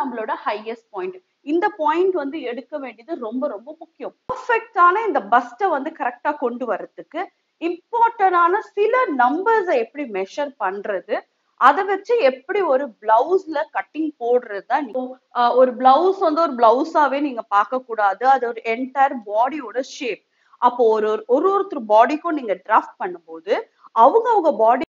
நம்மளோட highest point இந்த point வந்து எடுக்க வேண்டியது ரொம்ப ரொம்ப முக்கியம் பர்ஃபெக்டான இந்த பஸ்ட்டை வந்து கரெக்டா கொண்டு வர்றதுக்கு இம்பார்ட்டன்டான சில நம்பர்ஸை எப்படி மெஷர் பண்றது அதை வச்சு எப்படி ஒரு பிளவுஸ்ல கட்டிங் போடுறது தான் ஒரு பிளவுஸ் வந்து ஒரு பிளவுஸாவே நீங்க பார்க்க கூடாது அது ஒரு என்டையர் பாடியோட ஷேப் அப்போ ஒரு ஒரு ஒருத்தர் பாடிக்கும் நீங்க டிராஃப்ட் பண்ணும்போது அவங்க அவங்க body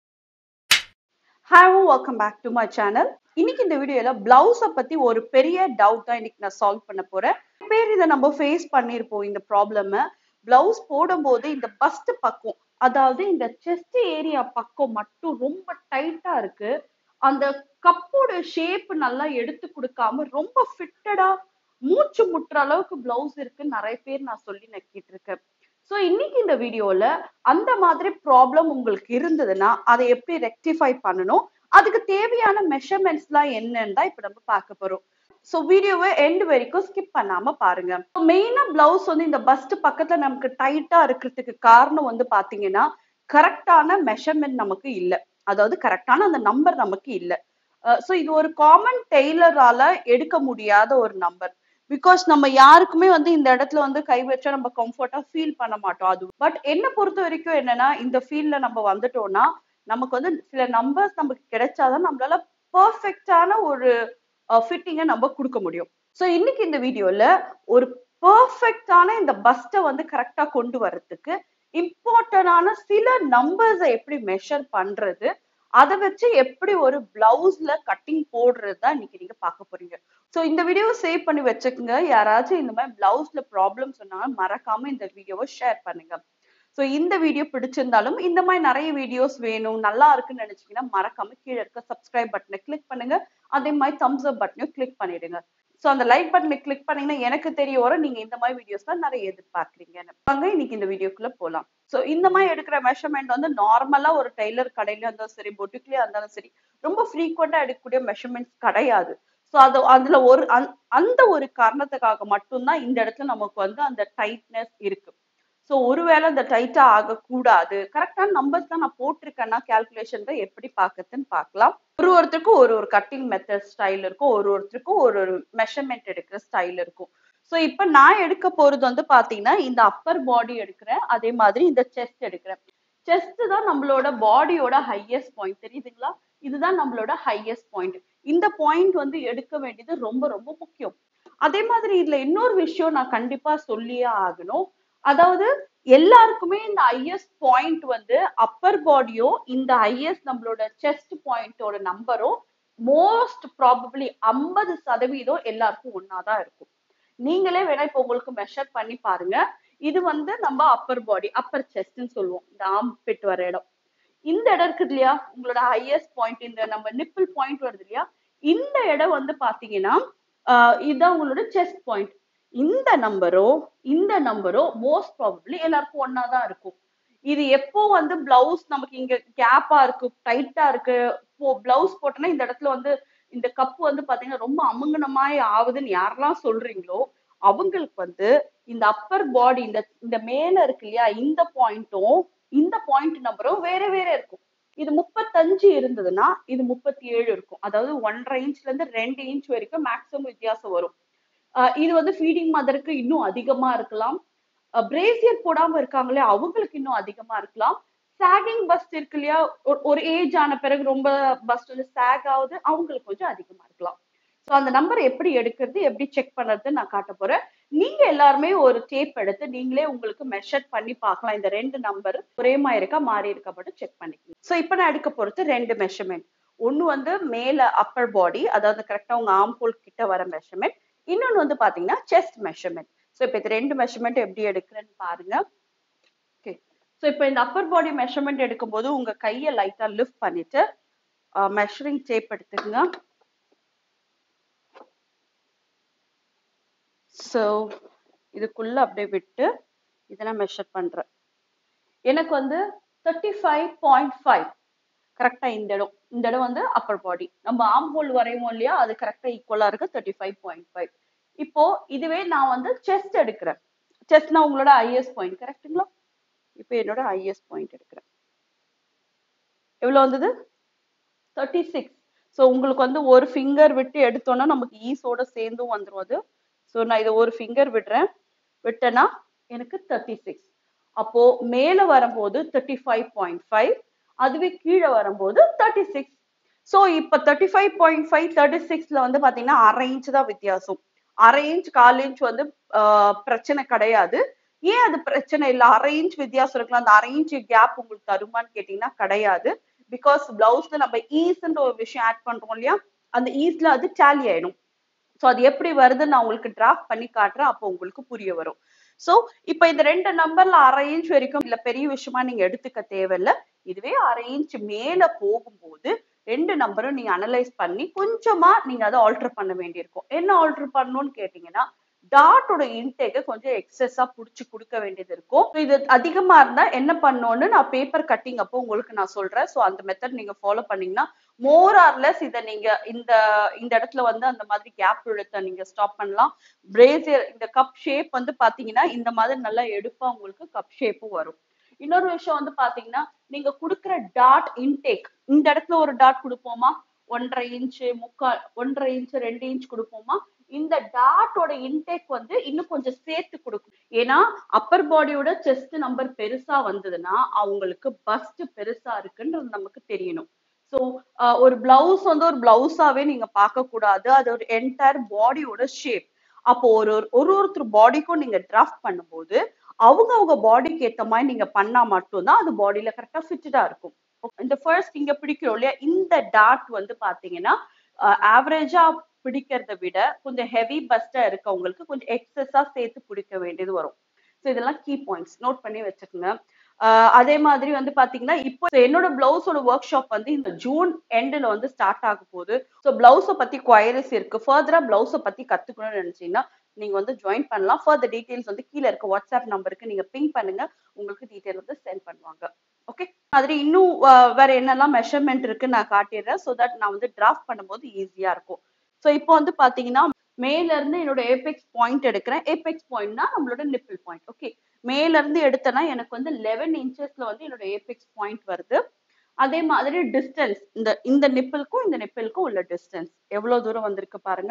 hi welcome back to my channel இன்னைக்கு இந்த வீடியோல பிளவுஸை பத்தி ஒரு பெரிய டவுட் தான் இன்னைக்கு நான் சால்வ் பண்ண போறேன் பேர் இதை நம்ம ஃபேஸ் பண்ணிருப்போம் இந்த ப்ராப்ளம் பிளவுஸ் போடும்போது இந்த பஸ்ட் பக்கம் அதாவது இந்த செஸ்ட் ஏரியா பக்கம் மட்டும் ரொம்ப டைட்டா இருக்கு அந்த கப்போட ஷேப் நல்லா எடுத்து கொடுக்காம ரொம்ப ஃபிட்டடா மூச்சு முட்டுற அளவுக்கு பிளவுஸ் இருக்குன்னு நிறைய பேர் நான் சொல்லி நக்கிட்டு இருக்கேன் ஸோ இன்னைக்கு இந்த வீடியோல அந்த மாதிரி ப்ராப்ளம் உங்களுக்கு இருந்ததுன்னா அதை எப்படி ரெக்டிஃபை பண்ணணும் அதுக்கு தேவையான மெஷர்மெண்ட்ஸ்லாம் என்னன்னு தான் இப்போ நம்ம பார்க்க போறோம் ஸோ வீடியோவை எண்ட் வரைக்கும் ஸ்கிப் பண்ணாம பாருங்க மெயினா பிளவுஸ் வந்து இந்த பஸ்ட் பக்கத்துல நமக்கு டைட்டா இருக்கிறதுக்கு காரணம் வந்து பாத்தீங்கன்னா கரெக்டான மெஷர்மெண்ட் நமக்கு இல்லை அதாவது கரெக்டான அந்த நம்பர் நமக்கு இல்லை ஸோ இது ஒரு காமன் டெய்லரால எடுக்க முடியாத ஒரு நம்பர் பிகாஸ் நம்ம யாருக்குமே வந்து இந்த இடத்துல வந்து கை வச்சா நம்ம கம்ஃபர்ட்டா ஃபீல் பண்ண மாட்டோம் அது பட் என்ன பொறுத்த வரைக்கும் என்னன்னா இந்த ஃபீல்ட்ல நம்ம வந்துட்டோம்னா நமக்கு வந்து சில நம்பர்ஸ் நமக்கு கிடைச்சாதான் நம்மளால பர்ஃபெக்டான ஒரு ஃபிட்டிங்கை நம்ம கொடுக்க முடியும் ஸோ இன்னைக்கு இந்த வீடியோல ஒரு பர்ஃபெக்டான இந்த பஸ்ட்டை வந்து கரெக்டா கொண்டு வர்றதுக்கு இம்பார்ட்டன்டான சில நம்பர்ஸை எப்படி மெஷர் பண்றது அதை வச்சு எப்படி ஒரு பிளவுஸ்ல கட்டிங் போடுறது தான் இன்னைக்கு நீங்க பார்க்க போறீங்க ஸோ இந்த வீடியோவை சேவ் பண்ணி வச்சுக்கோங்க யாராச்சும் இந்த மாதிரி பிளவுஸ்ல ப்ராப்ளம் சொன்னாங்க மறக்காம இந்த வீடியோவை ஷேர் பண்ணுங்க ஸோ இந்த வீடியோ பிடிச்சிருந்தாலும் இந்த மாதிரி நிறைய வீடியோஸ் வேணும் நல்லா இருக்குன்னு நினைச்சீங்கன்னா மறக்காம கீழே இருக்க சப்ஸ்கிரைப் பட்டனை கிளிக் பண்ணுங்க அதே மாதிரி தம்ஸ் அப் பட்டனையும் கிளிக் பண்ணிடுங்க ஸோ அந்த லைக் பட்டனை கிளிக் பண்ணீங்கன்னா எனக்கு தெரிய வரும் நீங்க இந்த மாதிரி வீடியோஸ் தான் நிறைய எதிர்பார்க்குறீங்கன்னு வாங்க இன்னைக்கு இந்த வீடியோக்குள்ள போகலாம் ஸோ இந்த மாதிரி எடுக்கிற மெஷர்மெண்ட் வந்து நார்மலா ஒரு டெய்லர் கடையில இருந்தாலும் சரி பொட்டிக்லயே இருந்தாலும் சரி ரொம்ப ஃப்ரீக்வெண்டா எடுக்கக்கூடிய மெஷர்மெண்ட்ஸ் கிடையாது ஸோ அது அதுல ஒரு அந்த ஒரு காரணத்துக்காக மட்டும்தான் இந்த இடத்துல நமக்கு வந்து அந்த டைட்னஸ் இருக்கு ஸோ ஒருவேளை அந்த டைட்டா ஆகக்கூடாது கரெக்டான நம்பர்ஸ் தான் நான் போட்டிருக்கேன்னா கேல்குலேஷன் தான் எப்படி பார்க்கறதுன்னு பார்க்கலாம் ஒரு ஒருத்தருக்கும் ஒரு ஒரு கட்டிங் மெத்தட் ஸ்டைல் இருக்கும் ஒரு ஒருத்தருக்கும் ஒரு ஒரு மெஷர்மெண்ட் எடுக்கிற ஸ்டைல் இருக்கும் ஸோ இப்போ நான் எடுக்க போறது வந்து பாத்தீங்கன்னா இந்த அப்பர் பாடி எடுக்கிறேன் அதே மாதிரி இந்த செஸ்ட் எடுக்கிறேன் செஸ்ட் தான் நம்மளோட பாடியோட ஹையஸ்ட் பாயிண்ட் தெரியுதுங்களா இதுதான் நம்மளோட ஹையஸ்ட் பாயிண்ட் இந்த பாயிண்ட் வந்து எடுக்க வேண்டியது ரொம்ப ரொம்ப முக்கியம் அதே மாதிரி இதுல இன்னொரு விஷயம் நான் கண்டிப்பா சொல்லியே ஆகணும் அதாவது எல்லாருக்குமே இந்த ஐஎஸ் பாயிண்ட் வந்து அப்பர் பாடியோ இந்த ஐஎஸ் நம்மளோட செஸ்ட் பாயிண்டோட நம்பரோ மோஸ்ட் ப்ராபப்ளி ஐம்பது சதவீதம் எல்லாருக்கும் ஒன்னாதான் இருக்கும் நீங்களே வேணா இப்போ உங்களுக்கு மெஷர் பண்ணி பாருங்க இது வந்து நம்ம அப்பர் பாடி அப்பர் செஸ்ட்னு சொல்லுவோம் இந்த ஆம் பிட் வர இடம் இந்த இடம் இருக்குது இல்லையா உங்களோட ஹையஸ்ட் பாயிண்ட் இந்த நம்ம நிப்பிள் பாயிண்ட் வருது இல்லையா இந்த இடம் வந்து பாத்தீங்கன்னா இதுதான் உங்களோட செஸ்ட் பாயிண்ட் இந்த நம்பரோ இந்த நம்பரோ மோஸ்ட் ப்ராபப்ளி எல்லாருக்கும் ஒன்னா தான் இருக்கும் இது எப்போ வந்து பிளவுஸ் நமக்கு இங்க கேப்பா இருக்கு டைட்டா இருக்கு பிளவுஸ் போட்டோன்னா இந்த இடத்துல வந்து இந்த கப்பு வந்து பாத்தீங்கன்னா ரொம்ப அமுங்கனமாய் ஆகுதுன்னு யாரெல்லாம் சொல்றீங்களோ அவங்களுக்கு வந்து இந்த அப்பர் பாடி இந்த இந்த மேல இருக்கு இல்லையா இந்த பாயிண்ட்டும் இந்த பாயிண்ட் நம்பரும் வேற வேற இருக்கும் இது முப்பத்தஞ்சு இருந்ததுன்னா இது முப்பத்தி ஏழு இருக்கும் அதாவது ஒன்றரை இன்ச்ல இருந்து ரெண்டு இன்ச் வரைக்கும் மேக்ஸிமம் வித்தியாசம் வரும் இது வந்து ஃபீடிங் மதருக்கு இன்னும் அதிகமா இருக்கலாம் பிரேசியர் போடாம இருக்காங்களே அவங்களுக்கு இன்னும் அதிகமா இருக்கலாம் சாகிங் பஸ்ட் இருக்கு இல்லையா ஒரு ஏஜ் ஆன பிறகு ரொம்ப பஸ்ட் வந்து சாக் ஆகுது அவங்களுக்கு கொஞ்சம் அதிகமா இருக்கலாம் ஸோ அந்த நம்பர் எப்படி எடுக்கிறது எப்படி செக் பண்றது நான் காட்ட போறேன் நீங்க எல்லாருமே ஒரு டேப் எடுத்து நீங்களே உங்களுக்கு மெஷர் பண்ணி பார்க்கலாம் இந்த ரெண்டு நம்பர் ஒரே மாதிரி இருக்கா மாறி இருக்கா மட்டும் செக் பண்ணிக்கணும் ஸோ இப்போ நான் எடுக்க போறது ரெண்டு மெஷர்மெண்ட் ஒன்னு வந்து மேல அப்பர் பாடி அதாவது கரெக்டா உங்க ஆம்போல் கிட்ட வர மெஷர்மெண்ட் இன்னொன்று வந்து பாத்தீங்கன்னா செஸ்ட் மெஷர்மெண்ட் ஸோ இப்போ இது ரெண்டு மெஷர்மெண்ட் எப்படி எடுக்கிறேன்னு பாருங்க ஓகே ஸோ இப்போ இந்த அப்பர் பாடி மெஷர்மெண்ட் எடுக்கும்போது உங்க கையை லைட்டா லிஃப்ட் பண்ணிட்டு மெஷரிங் டேப் எடுத்துக்கங்க ஸோ இதுக்குள்ள அப்படியே விட்டு இதை நான் மெஷர் பண்றேன் எனக்கு வந்து தேர்ட்டி ஃபைவ் பாயிண்ட் ஃபைவ் கரெக்டா இந்த இடம் இந்த இடம் வந்து அப்பர் பாடி நம்ம ஆம் ஹோல் வரைவோம் இல்லையா அது கரெக்டா ஈக்குவலா இருக்கு தேர்ட்டி ஃபைவ் பாயிண்ட் ஃபைவ் இப்போ இதுவே நான் வந்து செஸ்ட் எடுக்கிறேன் செஸ்ட்னா உங்களோட ஐஎஸ் பாயிண்ட் கரெக்டுங்களா இப்போ என்னோட ஐஎஸ் பாயிண்ட் எடுக்கிறேன் எவ்வளவு வந்தது தேர்ட்டி சிக்ஸ் ஸோ உங்களுக்கு வந்து ஒரு ஃபிங்கர் விட்டு எடுத்தோம்னா நமக்கு ஈஸோட சேர்ந்தும் வந்துரும் அது ஸோ நான் இதை ஒரு ஃபிங்கர் விடுறேன் விட்டேன்னா எனக்கு தேர்ட்டி சிக்ஸ் அப்போ மேல வரும்போது தேர்ட்டி ஃபைவ் பாயிண்ட் ஃபைவ் அதுவே கீழே வரும்போது தேர்ட்டி சிக்ஸ் ஸோ இப்போ thirty five point five thirty சிக்ஸ்ல வந்து பாத்தீங்கன்னா அரை இன்ச் தான் வித்தியாசம் அரை இன்ச் கால் இன்ச் வந்து ஆஹ், பிரச்சனை கிடையாது ஏன் அது பிரச்சனை இல்லை அரை இன்ச் வித்தியாசம் இருக்கலாம் அந்த அரை இன்ச் கேப் உங்களுக்கு தருமான்னு கேட்டீங்கன்னா கிடையாது பிகாஸ் பிளவுஸ்ல நம்ம ஈஸ்ன்ற ஒரு விஷயம் ஆட் பண்றோம் இல்லையா அந்த ஈஸ்ல அது டேலி ஆயிடும் ஸோ அது எப்படி வருதுன்னு நான் உங்களுக்கு டிராஃப்ட் பண்ணி காட்டுறேன் அப்போ உங்களுக்கு புரிய வரும் ஸோ இப்போ இந்த ரெண்டு நம்பர்ல அரை இன்ச் வரைக்கும் இல்ல பெரிய விஷயமா நீங்க எடுத்துக்க தேவையில்ல இதுவே அரை இன்ச் மேல போகும்போது ரெண்டு நம்பரும் நீங்க அனலைஸ் பண்ணி கொஞ்சமா நீங்க அதை ஆல்டர் பண்ண வேண்டியிருக்கும் என்ன ஆல்டர் பண்ணணும்னு கேட்டீங்கன்னா டாட்டோட இன்டேக்கை கொஞ்சம் எக்ஸஸா புடிச்சு கொடுக்க வேண்டியது இருக்கும் So இது அதிகமா இருந்தா என்ன பண்ணணும்னு நான் பேப்பர் கட்டிங் அப்போ உங்களுக்கு நான் சொல்றேன் ஸோ அந்த மெத்தட் நீங்க ஃபாலோ பண்ணீங்கன்னா மோர் ஆர்லெஸ் இதை நீங்க இந்த இந்த இடத்துல வந்து அந்த மாதிரி கேப் இழுத்த நீங்க ஸ்டாப் பண்ணலாம் பிரேசியர் இந்த கப் ஷேப் வந்து பாத்தீங்கன்னா இந்த மாதிரி நல்லா எடுப்பா உங்களுக்கு கப் ஷேப்பும் வரும் இன்னொரு விஷயம் வந்து பாத்தீங்கன்னா நீங்க கொடுக்குற டாட் இன்டேக் இந்த இடத்துல ஒரு டாட் கொடுப்போமா ஒன்றரை இன்ச்சு முக்கால் ஒன்றரை இன்ச்சு ரெண்டு இன்ச் கொடுப்போமா இந்த டாட்டோட இன்டேக் வந்து இன்னும் கொஞ்சம் சேர்த்து கொடுக்கும் ஏன்னா அப்பர் பாடியோட செஸ்ட் நம்பர் பெருசா வந்ததுன்னா அவங்களுக்கு பஸ்ட் பெருசா இருக்குன்றது நமக்கு தெரியணும் ஸோ ஒரு பிளவுஸ் வந்து ஒரு பிளவுஸாவே நீங்க பார்க்க கூடாது அது ஒரு என்டையர் பாடியோட ஷேப் அப்போ ஒரு ஒரு ஒரு ஒருத்தர் பாடிக்கும் நீங்க டிராஃப்ட் பண்ணும்போது அவங்க அவங்க பாடிக்கு ஏத்த மாதிரி நீங்க பண்ணா மட்டும்தான் அது பாடியில கரெக்டா ஃபிட்டடா இருக்கும் இந்த ஃபர்ஸ்ட் இங்க பிடிக்கிறோம் இல்லையா இந்த டாட் வந்து பாத்தீங்கன்னா ஆவரேஜா பிடிக்கிறத விட கொஞ்சம் ஹெவி பஸ்டா இருக்கவங்களுக்கு கொஞ்சம் எக்ஸஸா சேர்த்து பிடிக்க வேண்டியது வரும் ஸோ இதெல்லாம் கீ பாயிண்ட்ஸ் நோட் பண்ணி வச்சுக்கோங்க ஆஹ் அதே மாதிரி வந்து பாத்தீங்கன்னா இப்போ என்னோட பிளவுஸோட ஒர்க் ஷாப் வந்து இந்த ஜூன் எண்டில் வந்து ஸ்டார்ட் ஆக போகுது ஸோ பிளவுஸை பத்தி குவைரஸ் இருக்கு ஃபர்தரா பிளவுஸை பத்தி கத்துக்கணும்னு நினைச்சீங்கன்னா நீங்க வந்து ஜாயின் பண்ணலாம் ஃபர்தர் டீடைல்ஸ் வந்து கீழே இருக்க வாட்ஸ்அப் நம்பருக்கு நீங்க பிங் பண்ணுங்க உங்களுக்கு டீடைல் வந்து சென்ட் பண்ணுவாங்க ஓகே மாதிரி இன்னும் ஆஹ் வேற என்னெல்லாம் மெஷர்மெண்ட் இருக்கு நான் காட்டிடுறேன் ஸோ தட் நான் வந்து டிராஃப்ட் பண்ணும்போது ஈஸியா இருக்கும் ஸோ இப்போ வந்து பாத்தீங்கன்னா மேல இருந்து என்னோட ஏபெக்ஸ் பாயிண்ட் எடுக்கிறேன் ஏபெக்ஸ் பாயிண்ட்னா நம்மளோட நிப்பிள் பாயிண்ட் ஓகே மேல இருந்து எடுத்தேன்னா எனக்கு வந்து லெவன் இன்ச்சஸ்ல வந்து என்னோட ஏபெக்ஸ் பாயிண்ட் வருது அதே மாதிரி டிஸ்டன்ஸ் இந்த இந்த நிப்பிளுக்கும் இந்த நிப்பிளுக்கும் உள்ள டிஸ்டன்ஸ் எவ்வளவு தூரம் வந்திருக்கு பாருங்க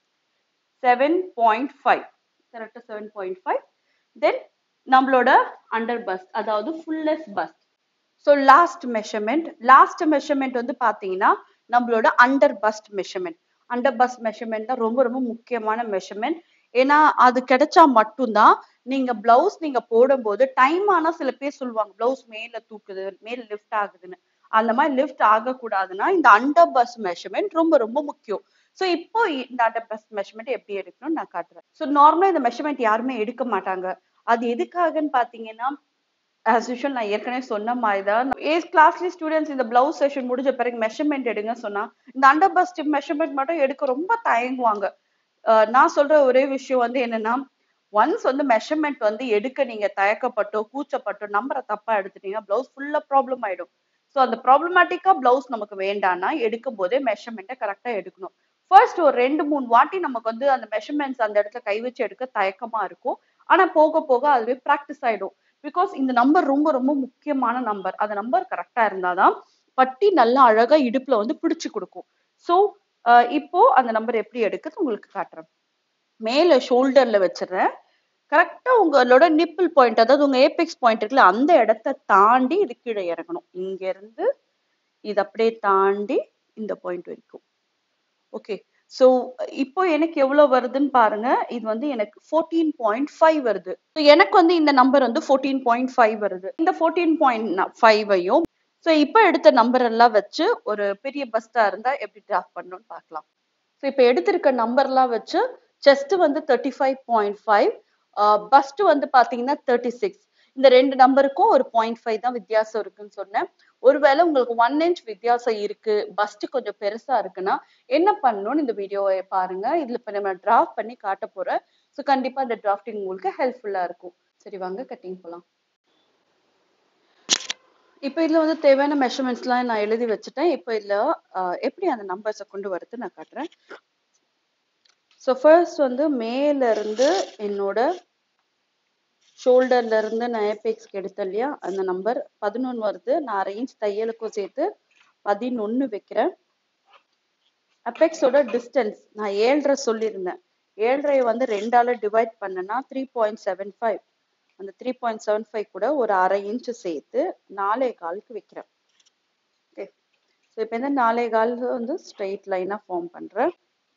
செவன் பாயிண்ட் ஃபைவ் கரெக்டா செவன் பாயிண்ட் ஃபைவ் தென் நம்மளோட அண்டர் பஸ்ட் அதாவது fullest bust so last measurement last measurement வந்து பாத்தீங்கன்னா நம்மளோட under bust measurement under bust measurement தான் ரொம்ப ரொம்ப முக்கியமான மெஷர்மெண்ட் ஏன்னா அது கிடைச்சா மட்டும்தான் நீங்க பிளவுஸ் நீங்க போடும்போது டைம் ஆனா சில பேர் சொல்லுவாங்க பிளவுஸ் மேல தூக்குது மேல லிஃப்ட் ஆகுதுன்னு அந்த மாதிரி லிஃப்ட் ஆகக்கூடாதுன்னா இந்த அண்டர் பஸ் மெஷர்மெண்ட் ரொம்ப ரொம்ப முக்கியம் ஸோ இப்போ இந்த அண்டர் பஸ் மெஷர்மெண்ட் எப்படி எடுக்கணும்னு நான் காட்டுறேன் ஸோ நார்மலா இந்த மெஷர்மெண்ட் யாருமே எடுக்க மாட்டாங்க அது எதுக்காகன்னு பாத்தீங்கன்னா ஆஸ் யூஷுவல் நான் ஏற்கனவே சொன்ன மாதிரி தான் ஏஸ் கிளாஸ்லி ஸ்டூடெண்ட்ஸ் இந்த பிளவுஸ் செஷன் முடிஞ்ச பிறகு மெஷர்மெண்ட் எடுங்க சொன்னா இந்த அண்டர் பஸ்ட் மெஷர்மெண்ட் மட்டும் எடுக்க ரொம்ப தயங்குவாங்க அஹ் நான் சொல்ற ஒரே விஷயம் வந்து என்னன்னா ஒன்ஸ் வந்து மெஷர்மெண்ட் வந்து எடுக்க நீங்க தயக்கப்பட்டோ கூச்சப்பட்டோ நம்பரை தப்பா எடுத்துட்டீங்கன்னா பிளவுஸ் ஃபுல்லா ப்ராப்ளம் ஆயிடும் ஸோ அந்த ப்ராப்ளமேட்டிக்கா பிளவுஸ் நமக்கு வேண்டாம்னா எடுக்கும் போதே மெஷர்மெண்ட்டை கரெக்டா எடுக்கணும் ஃபர்ஸ்ட் ஒரு ரெண்டு மூணு வாட்டி நமக்கு வந்து அந்த மெஷர்மெண்ட்ஸ் அந்த இடத்துல கை வச்சு எடுக்க தயக்கமா இருக்கும் ஆனா போக போக அதுவே ப்ராக்டிஸ் ஆயிடும் பிகாஸ் இந்த நம்பர் ரொம்ப ரொம்ப முக்கியமான நம்பர் அந்த நம்பர் கரெக்டா இருந்தாதான் பட்டி நல்லா அழகா இடுப்புல வந்து பிடிச்சு கொடுக்கும் ஸோ இப்போ அந்த நம்பர் எப்படி எடுக்குது உங்களுக்கு காட்டுறேன் மேல ஷோல்டர்ல வச்சிடுறேன் கரெக்டா உங்களோட நிப்பிள் பாயிண்ட் அதாவது உங்க ஏபெக்ஸ் பாயிண்ட் இருக்குல்ல அந்த இடத்த தாண்டி இது கீழே இறங்கணும் இங்க இருந்து இது அப்படியே தாண்டி இந்த பாயிண்ட் வரைக்கும் ஓகே ஸோ இப்போ எனக்கு எவ்வளவு வருதுன்னு பாருங்க இது வந்து எனக்கு ஃபோர்டீன் பாயிண்ட் ஃபைவ் வருது So, எனக்கு வந்து இந்த நம்பர் வந்து ஃபோர்டீன் பாயிண்ட் ஃபைவ் வருது இந்த ஃபோர்டீன் பாயிண்ட் ஃபைவையும் ஸோ இப்போ எடுத்த நம்பர் எல்லாம் வச்சு ஒரு பெரிய பஸ்டா இருந்தா எப்படி டிராஃப்ட் பண்ணணும்னு பார்க்கலாம் ஸோ இப்போ எடுத்திருக்க நம்பர்லாம் வச்சு செஸ்ட் வந்து thirty five point five bust வந்து பாத்தீங்கன்னா தேர்ட்டி சிக்ஸ் இந்த ரெண்டு நம்பருக்கும் ஒரு பாயிண்ட் ஃபைவ் தான் வித்தியாசம் இருக்குன்னு சொன்னேன் ஒருவேளை உங்களுக்கு ஒன் இன்ச் வித்தியாசம் இருக்கு பஸ்ட் கொஞ்சம் பெருசா இருக்குன்னா என்ன பண்ணணும்னு இந்த வீடியோவை பாருங்க இதுல இப்ப நம்ம டிராஃப்ட் பண்ணி காட்ட போறேன் ஸோ கண்டிப்பா இந்த டிராஃப்டிங் உங்களுக்கு ஹெல்ப்ஃபுல்லா இருக்கும் சரி வாங்க கட்டிங் போலாம் இப்போ இதுல வந்து தேவையான மெஷர்மெண்ட்ஸ்லாம் நான் எழுதி வச்சுட்டேன் இப்போ இதுல அஹ், எப்படி அந்த நம்பர்ஸை கொண்டு வரது நான் காட்டுறேன் ஸோ ஃபர்ஸ்ட் வந்து மேல இருந்து என்னோட ஷோல்டர்ல இருந்து நான் ஏபெக்ஸ்க்கு எடுத்தேன் இல்லையா அந்த நம்பர் பதினொன்று வருது நான் அரை இன்ச் தையலுக்கும் சேர்த்து பதினொன்று வைக்கிறேன் அப்பெக்ஸோட டிஸ்டன்ஸ் நான் ஏழரை சொல்லியிருந்தேன் ஏழரையை வந்து ரெண்டால டிவைட் பண்ணனா த்ரீ பாயிண்ட் செவன் ஃபைவ் அந்த த்ரீ பாயிண்ட் செவன் ஃபைவ் கூட ஒரு அரை இன்ச்சு சேர்த்து நாலே காலுக்கு வைக்கிறேன் ஓகே ஸோ இப்போ இந்த நாலே கால் வந்து ஸ்ட்ரெயிட் லைனாக ஃபார்ம் பண்ணுறேன்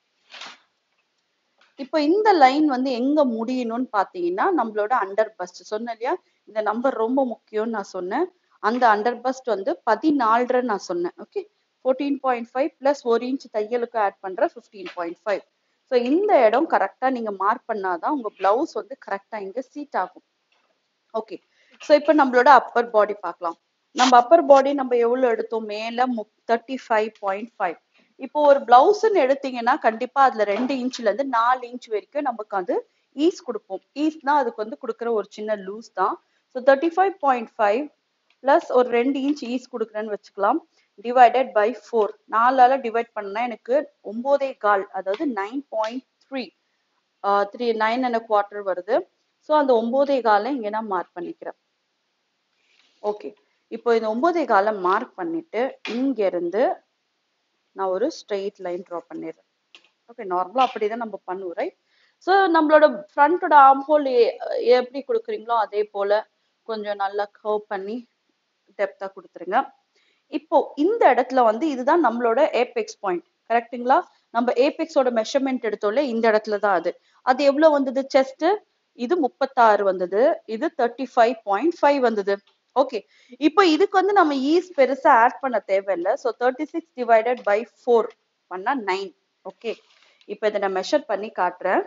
இப்போ இந்த லைன் வந்து எங்க முடியணும்னு பார்த்தீங்கன்னா நம்மளோட அண்டர் பஸ்ட் சொன்னேன் இல்லையா இந்த நம்பர் ரொம்ப முக்கியம்னு நான் சொன்னேன் அந்த அண்டர் பஸ்ட் வந்து பதினாலரை நான் சொன்னேன் okay fourteen point five plus ஒரு இன்ச் தையலுக்கு ஆட் பண்ற ஃபிஃப்டீன் பாயிண்ட் ஃபைவ் ஸோ இந்த இடம் கரெக்டாக நீங்கள் மார்க் பண்ணாதான் உங்கள் ப்ளவுஸ் வந்து கரெக்டாக இங்கே சீட் ஆகும் ஓகே ஸோ இப்போ நம்மளோட அப்பர் பாடி பார்க்கலாம் நம்ம அப்பர் பாடி நம்ம எவ்வளோ எடுத்தோம் மேலே தேர்ட்டி ஃபைவ் பாயிண்ட் ஃபைவ் இப்போ ஒரு பிளவுஸ்ன்னு எடுத்தீங்கன்னா கண்டிப்பா அதுல ரெண்டு இன்ச்ல இருந்து நாலு இன்ச் வரைக்கும் நமக்கு வந்து ஈஸ் கொடுப்போம் ஈஸ்னா அதுக்கு வந்து கொடுக்குற ஒரு சின்ன லூஸ் தான் so thirty five point five plus ஒரு ரெண்டு இன்ச் ஈஸ் கொடுக்குறேன்னு வச்சுக்கலாம் டிவைடட் பை ஃபோர் நாலால டிவைட் பண்ணா எனக்கு ஒன்பதே கால் அதாவது nine point three three nine and quarter வருது ஸோ அந்த ஒன்பதே காலை இங்கே நான் மார்க் பண்ணிக்கிறேன் ஓகே இப்போ இந்த ஒன்பதே காலை மார்க் பண்ணிட்டு இங்க இருந்து நான் ஒரு ஸ்ட்ரெயிட் லைன் ட்ரா பண்ணிடுறேன் ஓகே நார்மலாக அப்படி தான் நம்ம பண்ணுவோம் ரைட் ஸோ நம்மளோட ஃப்ரண்ட்டோட ஆர்ம் ஹோல் எப்படி கொடுக்குறீங்களோ அதே போல் கொஞ்சம் நல்லா கர்வ் பண்ணி டெப்த்தாக கொடுத்துருங்க இப்போ இந்த இடத்துல வந்து இதுதான் நம்மளோட ஏபெக்ஸ் பாயிண்ட் கரெக்ட்டுங்களா நம்ம ஏபெக்ஸோட மெஷர்மெண்ட் எடுத்தோம்ல இந்த இடத்துல தான் அது அது எவ்வளோ வந்தது செஸ்ட் இது முப்பத்தாறு வந்தது இது தேர்ட்டி ஃபைவ் பாயிண்ட் ஃபைவ் வந்தது ஓகே இப்போ இதுக்கு வந்து நம்ம ஈஸ் பெருசா ஆட் பண்ண தேவையில்லை so thirty six divided by four பண்ணா நைன் ஓகே இப்போ இதை நான் மெஷர் பண்ணி காட்டுறேன்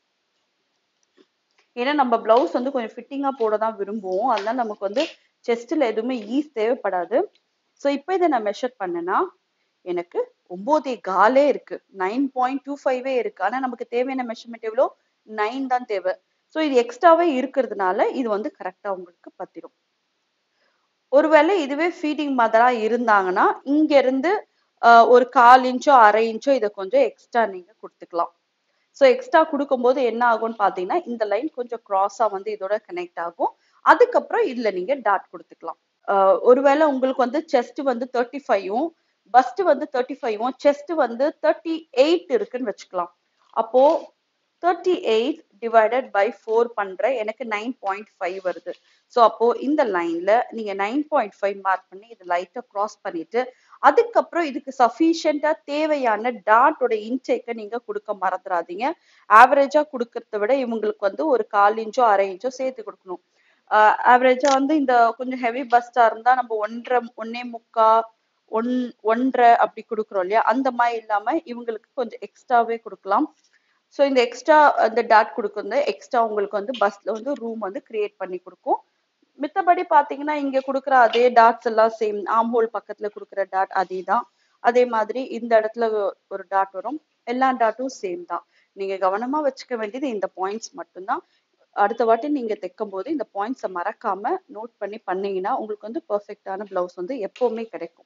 ஏன்னா நம்ம பிளவுஸ் வந்து கொஞ்சம் ஃபிட்டிங்கா போட தான் விரும்புவோம் அதனால நமக்கு வந்து செஸ்ட்ல எதுவுமே ஈஸ் தேவைப்படாது ஸோ இப்போ இதை நான் மெஷர் பண்ணேன்னா எனக்கு ஒன்பதே காலே இருக்கு நைன் பாயிண்ட் டூ ஃபைவே இருக்கு ஆனா நமக்கு தேவையான மெஷர்மெண்ட் எவ்வளோ நைன் தான் தேவை ஸோ இது எக்ஸ்ட்ராவே இருக்கிறதுனால இது வந்து கரெக்டா உங்களுக்கு பத்திரும் ஒருவேளை இதுவே ஃபீடிங் மதரா இருந்தாங்கன்னா இங்க இருந்து ஒரு கால் இன்ச்சோ அரை இன்ச்சோ இதை கொஞ்சம் எக்ஸ்ட்ரா நீங்க கொடுத்துக்கலாம் ஸோ எக்ஸ்ட்ரா கொடுக்கும்போது என்ன ஆகும்னு பார்த்தீங்கன்னா இந்த லைன் கொஞ்சம் கிராஸா வந்து இதோட கனெக்ட் ஆகும் அதுக்கப்புறம் இதுல நீங்க டாட் கொடுத்துக்கலாம் ஒருவேளை உங்களுக்கு வந்து செஸ்ட் வந்து தேர்ட்டி ஃபைவும் பஸ்ட் வந்து தேர்ட்டி ஃபைவும் செஸ்ட் வந்து தேர்ட்டி எயிட் இருக்குன்னு வச்சுக்கலாம் அப்போ thirty eight divided by four பண்ற எனக்கு நைன் பாயிண்ட் ஃபைவ் வருது ஸோ அப்போ இந்த லைன்ல நீங்க நைன் பாயிண்ட் ஃபைவ் மார்க் பண்ணி இது லைட்டா கிராஸ் பண்ணிட்டு அதுக்கப்புறம் இதுக்கு சஃபிஷியண்டா தேவையான டாட்டோட இன்டேக்கை நீங்க கொடுக்க மறந்துடாதீங்க ஆவரேஜா கொடுக்கறத விட இவங்களுக்கு வந்து ஒரு கால் இன்ச்சோ அரை இன்ச்சோ சேர்த்து கொடுக்கணும் ஆவரேஜா வந்து இந்த கொஞ்சம் ஹெவி பஸ்டா இருந்தா நம்ம ஒன்றரை ஒன்னே முக்கா ஒன் ஒன்றரை அப்படி கொடுக்குறோம் இல்லையா அந்த மாதிரி இல்லாம இவங்களுக்கு கொஞ்சம் எக்ஸ்ட்ராவே கொடுக்கலாம் ஸோ இந்த எக்ஸ்ட்ரா இந்த டாட் கொடுக்குறது எக்ஸ்ட்ரா உங்களுக்கு வந்து பஸ்ல வந்து ரூம் வந்து கிரியேட் பண்ணி கொடுக்கும் மித்தபடி பாத்தீங்கன்னா இங்க கொடுக்குற அதே டாட்ஸ் எல்லாம் சேம் ஆம் ஹோல் பக்கத்துல கொடுக்குற டாட் அதே தான் அதே மாதிரி இந்த இடத்துல ஒரு டாட் வரும் எல்லா டாட்டும் சேம் தான் நீங்க கவனமா வச்சுக்க வேண்டியது இந்த பாயிண்ட்ஸ் மட்டும்தான் அடுத்த வாட்டி நீங்க தைக்கும் போது இந்த பாயிண்ட்ஸை மறக்காம நோட் பண்ணி பண்ணீங்கன்னா உங்களுக்கு வந்து பெர்ஃபெக்டான பிளவுஸ் வந்து எப்பவுமே கிடைக்கும்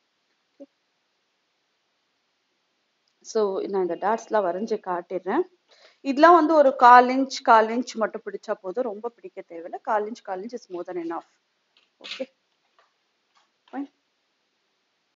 ஸோ நான் இந்த டாட்ஸ்லாம் வரைஞ்சு காட்டிடுறேன் இதெல்லாம் வந்து ஒரு கால் இன்ச் கால் இன்ச் மட்டும் பிடிச்சா போதும் ரொம்ப பிடிக்க தேவையில்லை கால் இன்ச் கால் inch is more than enough okay